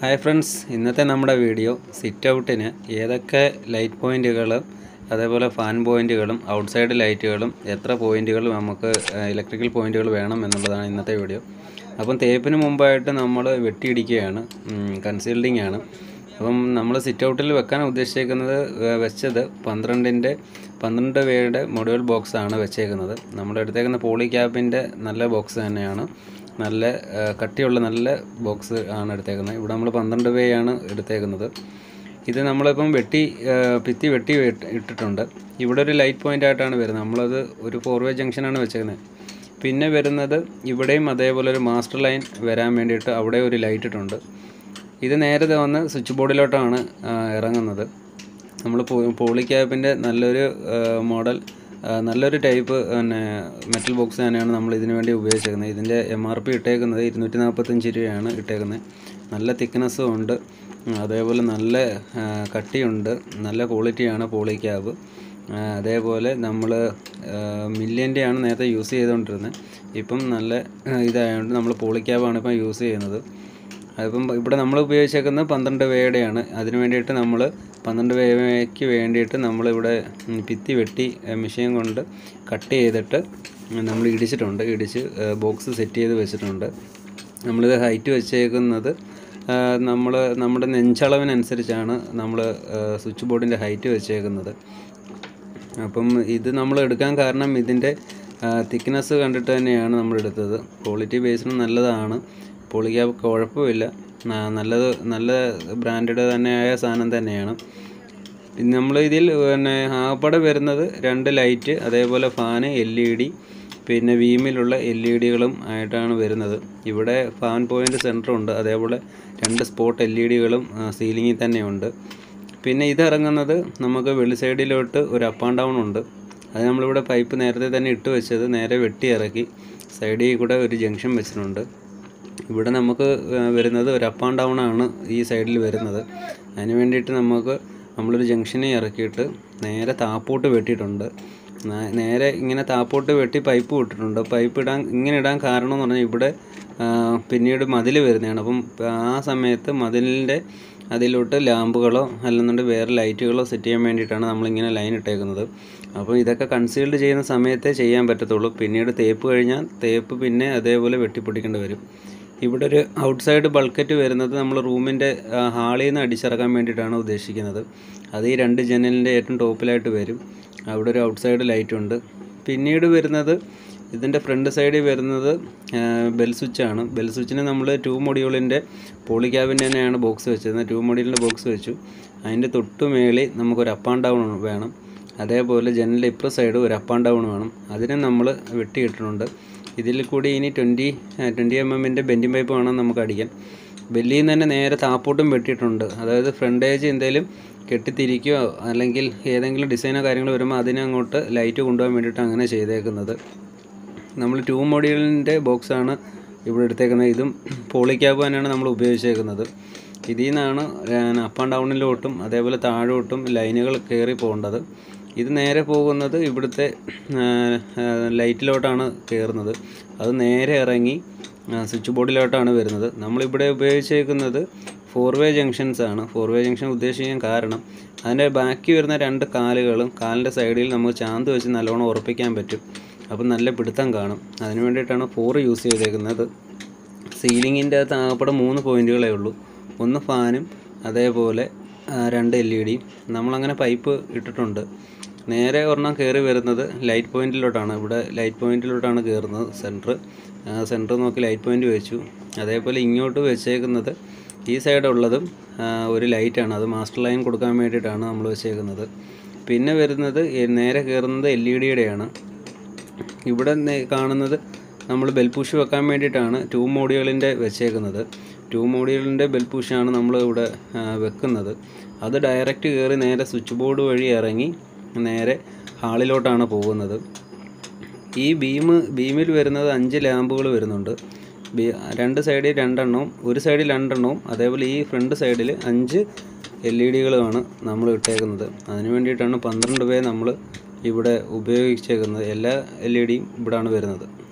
hi friends ഇന്നത്തെ നമ്മുടെ video sit ഔട്ടിന് ഏതൊക്കെ ലൈറ്റ് പോയിൻറ്റുകൾ അതേപോലെ ഫാൻ പോയിൻറ്റുകളും ഔട്ട്സൈഡ് ലൈറ്റുകളും എത്ര പോയിൻറ്റുകൾ നമുക്ക് ഇലക്ട്രിക്കൽ പോയിൻറ്റുകൾ വേണം എന്നുള്ളതാണ് ഇന്നത്തെ വീഡിയോ അപ്പം തേപ്പിന് മുമ്പായിട്ട് നമ്മൾ വെട്ടിയിടിക്കുകയാണ് കൺസീൽഡിങ് ആണ് അപ്പം നമ്മൾ സിറ്റ് ഔട്ടിൽ വെക്കാൻ ഉദ്ദേശിക്കുന്നത് ഏഹ്, വെച്ചത് പന്ത്രണ്ടിൻ്റെ പന്ത്രണ്ട് പേയുടെ മൊഡ്യൂൾ ബോക്സ് ആണ് വെച്ചേക്കുന്നത് നമ്മൾ എടുത്തേക്കുന്ന പോളി ക്യാപ്പിൻ്റെ നല്ല ബോക്സ് തന്നെയാണ് നല്ല ഏഹ്, കട്ടിയുള്ള നല്ല ബോക്സ് ആണ് എടുത്തേക്കുന്നത് ഇവിടെ നമ്മൾ പന്ത്രണ്ട് പേയാണ് എടുത്തേക്കുന്നത് ഇത് നമ്മളിപ്പം വെട്ടി ഏഹ്, ഭിത്തി വെട്ടി ഇട്ട്- ഇട്ടിട്ടുണ്ട് ഇവിടെ ഒരു ലൈറ്റ് പോയിൻ്റ് ആയിട്ടാണ് വരുന്നത് നമ്മളത് ഒരു ഫോർ വേ ജംഗ്ഷനാണ് വെച്ചേക്കുന്നത് പിന്നെ വരുന്നത് ഇവിടെയും അതേപോലെ ഒരു മാസ്റ്റർ ലൈൻ വരാൻ വേണ്ടിയിട്ട് അവിടെ ഒരു ലൈറ്റ് ഇട്ടുണ്ട് ഇത് നേരെ വന്ന് സ്വിച്ച് ബോർഡിലോട്ടാണ് ആ, ഇറങ്ങുന്നത് നമ്മൾ പോളി ക്യാപ്പിൻ്റെ നല്ലൊരു ആ, മോഡൽ ആ, നല്ലൊരു ടൈപ്പ് പിന്നെ മെറ്റൽ ബോക്സ് തന്നെയാണ് നമ്മൾ ഇതിനു വേണ്ടി ഉപയോഗിച്ചിരിക്കുന്നത് ഇതിൻ്റെ എം ആർ പി ഇട്ടേക്കുന്നത് ഇരുന്നൂറ്റി നാൽപ്പത്തഞ്ച് രൂപയാണ് ഇട്ടേക്കുന്നത് നല്ല തിക്നെസ്സും ഉണ്ട് ഉം, അതേപോലെ നല്ല ആ, കട്ടിയുണ്ട് നല്ല ക്വാളിറ്റിയാണ് പോളി ക്യാബ് ആ, അതേപോലെ നമ്മൾ മില്യൻ്റെയാണ് നേരത്തെ യൂസ് ചെയ്തുകൊണ്ടിരുന്നത് ഇപ്പം നല്ല ആ, ഇതായതുകൊണ്ട് നമ്മൾ പോളി ക്യാബാണ് ഇപ്പം യൂസ് ചെയ്യുന്നത് അതിപ്പം ഇവിടെ നമ്മൾ ഉപയോഗിച്ചേക്കുന്നത് പന്ത്രണ്ട് വേയുടെയാണ് അതിന് വേണ്ടിയിട്ട് നമ്മൾ പന്ത്രണ്ട് വേയ്ക്ക് വേണ്ടിയിട്ട് നമ്മളിവിടെ ഉം, ഭിത്തി വെട്ടി മെഷീൻ കൊണ്ട് കട്ട് ചെയ്തിട്ട് നമ്മൾ ഇടിച്ചിട്ടുണ്ട് ഇടിച്ച് ബോക്സ് സെറ്റ് ചെയ്ത് വെച്ചിട്ടുണ്ട് നമ്മളിത് ഹൈറ്റ് വെച്ചേക്കുന്നത് നമ്മൾ നമ്മുടെ നെഞ്ചളവിനനുസരിച്ചാണ് നമ്മൾ സ്വിച്ച് ബോർഡിൻ്റെ ഹൈറ്റ് വെച്ചേക്കുന്നത് അപ്പം ഇത് നമ്മൾ എടുക്കാൻ കാരണം ഇതിൻ്റെ തിക്നെസ് കണ്ടിട്ട് തന്നെയാണ് നമ്മൾ എടുത്തത് ക്വാളിറ്റി ബേസിന് നല്ലതാണ് പൊളിക്ക കുഴപ്പമില്ല ആ, നല്ലത് നല്ല ബ്രാൻഡഡ് തന്നെയായ സാധനം തന്നെയാണ് നമ്മൾ ഇതിൽ പിന്നെ ആകപ്പാടെ വരുന്നത് രണ്ട് ലൈറ്റ് അതേപോലെ ഫാന് എൽ ഇ ഡി പിന്നെ വീമിലുള്ള എൽ ഇ ഡികളും ആയിട്ടാണ് വരുന്നത് ഇവിടെ ഫാൻ പോയിൻ്റ് സെൻറ്ററുണ്ട് അതേപോലെ രണ്ട് സ്പോട്ട് എൽ ഇ ഡികളും സീലിങ്ങിൽ തന്നെയുണ്ട് പിന്നെ ഇത് ഇറങ്ങുന്നത് നമുക്ക് വെളി സൈഡിലോട്ട് ഒരു അപ്പ് ആൻഡ് ഡൗൺ ഉണ്ട് അത് നമ്മളിവിടെ പൈപ്പ് നേരത്തെ തന്നെ ഇട്ട് വെച്ചത് നേരെ വെട്ടി ഇറക്കി സൈഡിൽ കൂടെ ഒരു ജംഗ്ഷൻ വെച്ചിട്ടുണ്ട് ഇവിടെ നമുക്ക് ആ, വരുന്നത് ഒരു അപ്പ് ആൻഡ് ഡൗൺ ആണ് ഈ സൈഡിൽ വരുന്നത് അതിന് വേണ്ടിയിട്ട് നമുക്ക് നമ്മളൊരു ജംഗ്ഷനിൽ ഇറക്കിയിട്ട് നേരെ താപ്പോട്ട് വെട്ടിയിട്ടുണ്ട് നേ- നേരെ ഇങ്ങനെ താപ്പോട്ട് വെട്ടി പൈപ്പ് ഇട്ടിട്ടുണ്ട് പൈപ്പ് ഇടാൻ ഇങ്ങനെ ഇടാൻ കാരണം എന്ന് പറഞ്ഞാൽ ഇവിടെ ആ, പിന്നീട് മതിൽ വരുന്നതാണ് അപ്പം ആ സമയത്ത് മതിലിൻ്റെ അതിലോട്ട് ലാമ്പുകളോ അല്ലെന്നുണ്ടെങ്കിൽ വേറെ ലൈറ്റുകളോ സെറ്റ് ചെയ്യാൻ വേണ്ടിയിട്ടാണ് നമ്മളിങ്ങനെ ലൈൻ ഇട്ടേക്കുന്നത് അപ്പോൾ ഇതൊക്കെ കൺസീൽഡ് ചെയ്യുന്ന സമയത്തേ ചെയ്യാൻ പറ്റത്തുള്ളൂ പിന്നീട് തേപ്പ് കഴിഞ്ഞാൽ തേപ്പ് പിന്നെ അതേപോലെ വെട്ടിപ്പൊട്ടിക്കേണ്ടി വരും ഇവിടെ ഒരു ഔട്ട്സൈഡ് ബൾക്കറ്റ് വരുന്നത് നമ്മൾ റൂമിൻ്റെ ഹാളിൽ നിന്ന് അടിച്ചിറക്കാൻ വേണ്ടിയിട്ടാണ് ഉദ്ദേശിക്കുന്നത് അത് ഈ രണ്ട് ജനലിൻ്റെ ഏറ്റവും ടോപ്പിലായിട്ട് വരും അവിടെ ഒരു ഔട്ട്സൈഡ് ലൈറ്റ് ഉണ്ട് പിന്നീട് വരുന്നത് ഇതിൻ്റെ ഫ്രണ്ട് സൈഡിൽ വരുന്നത് ബെൽ സ്വിച്ചാണ് ബെൽ സ്വിച്ചിന് നമ്മൾ ടു മൊഡ്യൂളിൻ്റെ പോളി ക്യാബിൻ്റെ തന്നെയാണ് ബോക്സ് വെച്ചിരുന്നത് ടു മൊഡ്യൂളിൻ്റെ ബോക്സ് വെച്ചു അതിൻ്റെ തൊട്ട് മേളിൽ നമുക്കൊരു അപ്പ് ആൻഡ് ഡൗൺ വേണം അതേപോലെ ജനലിൻ്റെ ഇപ്പുറ സൈഡ് ഒരു അപ്പ് ആൻഡ് ഡൗൺ വേണം അതിന് നമ്മൾ വെട്ടിയിട്ടിട്ടുണ്ട് ഇതിൽ കൂടി ഇനി ട്വൻറ്റി ട്വൻറ്റി എം എമ്മിൻ്റെ ബെൻഡിങ് പൈപ്പ് വേണം നമുക്ക് അടിക്കാൻ ബെല്ലിൽ നിന്ന് തന്നെ നേരെ താപ്പോട്ടും വെട്ടിയിട്ടുണ്ട് അതായത് ഫ്രണ്ടേജ് എന്തെങ്കിലും കെട്ടിത്തിരിക്കുകയോ അല്ലെങ്കിൽ ഏതെങ്കിലും ഡിസൈനോ കാര്യങ്ങളോ വരുമ്പോൾ അതിനെ അങ്ങോട്ട് ലൈറ്റ് കൊണ്ടുപോകാൻ വേണ്ടിയിട്ട് അങ്ങനെ ചെയ്തേക്കുന്നത് നമ്മൾ ടു മോഡ്യൂളിൻ്റെ ബോക്സാണ് ഇവിടെ എടുത്തേക്കുന്നത് ഇതും പോളി ക്യാബ് തന്നെയാണ് നമ്മൾ ഉപയോഗിച്ചേക്കുന്നത് ഇതിൽ നിന്നാണ് അപ്പ് ആൻഡ് ഡൗണിലോട്ടും അതേപോലെ താഴോട്ടും ലൈനുകൾ കയറി പോകേണ്ടത് ഇത് നേരെ പോകുന്നത് ഇവിടുത്തെ ആ, ആ, ലൈറ്റിലോട്ടാണ് കയറുന്നത് അത് നേരെ ഇറങ്ങി ആ, സ്വിച്ച് ബോർഡിലോട്ടാണ് വരുന്നത് നമ്മളിവിടെ ഉപയോഗിച്ചേക്കുന്നത് ഫോർ വേ ജംഗ്ഷൻസ് ആണ് ഫോർ വേ ജംഗ്ഷൻ ഉദ്ദേശിക്കാൻ കാരണം അതിൻ്റെ ബാക്കി വരുന്ന രണ്ട് കാലുകളും കാലിൻ്റെ സൈഡിൽ നമുക്ക് ചാന്ത് വെച്ച് നല്ലോണം ഉറപ്പിക്കാൻ പറ്റും അപ്പം നല്ല പിടുത്തം കാണും അതിന് വേണ്ടിയിട്ടാണ് ഫോർ യൂസ് ചെയ്തേക്കുന്നത് സീലിങ്ങിൻ്റെ അകത്ത് ആകപ്പെടെ മൂന്ന് പോയിൻറ്റുകളേ ഉള്ളൂ ഒന്ന് ഫാനും അതേപോലെ ആ, രണ്ട് എൽ ഇ ഡിയും നമ്മളങ്ങനെ പൈപ്പ് ഇട്ടിട്ടുണ്ട് നേരെ ഒരെണ്ണം കയറി വരുന്നത് ലൈറ്റ് പോയിൻറ്റിലോട്ടാണ് ഇവിടെ ലൈറ്റ് പോയിൻറ്റിലോട്ടാണ് കയറുന്നത് സെൻറ്റർ സെൻറ്റർ നോക്കി ലൈറ്റ് പോയിൻറ്റ് വെച്ചു അതേപോലെ ഇങ്ങോട്ട് വെച്ചേക്കുന്നത് ഈ സൈഡ് ഉള്ളതും ആ, ഒരു ലൈറ്റാണ് അത് മാസ്റ്റർ ലൈൻ കൊടുക്കാൻ വേണ്ടിയിട്ടാണ് നമ്മൾ വെച്ചേക്കുന്നത് പിന്നെ വരുന്നത് ഈ നേരെ കയറുന്നത് എൽ ഇ ഡിയുടെയാണ് ഇവിടെ നേ- കാണുന്നത് നമ്മൾ ബെൽ പുഷ് വെക്കാൻ വേണ്ടിയിട്ടാണ് ടു മോഡ്യൂളിൻ്റെ വെച്ചേക്കുന്നത് ടു മോഡ്യൂളിൻ്റെ ബെൽ പുഷാണ് നമ്മൾ ഇവിടെ ആ, വെക്കുന്നത് അത് ഡയറക്റ്റ് കയറി നേരെ സ്വിച്ച് ബോർഡ് വഴി ഇറങ്ങി നേരെ ഹാളിലോട്ടാണ് പോകുന്നത് ഈ ബീം ബീമിൽ വരുന്നത് അഞ്ച് ലാമ്പുകൾ വരുന്നുണ്ട് ബി രണ്ട് സൈഡിൽ രണ്ടെണ്ണവും ഒരു സൈഡിൽ രണ്ടെണ്ണവും അതേപോലെ ഈ ഫ്രണ്ട് സൈഡിൽ അഞ്ച് എൽ ഇ ഡികളുമാണ് നമ്മൾ ഇട്ടേക്കുന്നത് അതിന് വേണ്ടിയിട്ടാണ് പന്ത്രണ്ട് പേ നമ്മൾ ഇവിടെ ഉപയോഗിച്ചേക്കുന്നത് എല്ലാ എൽ ഇ ഡിയും ഇവിടാണ് വരുന്നത്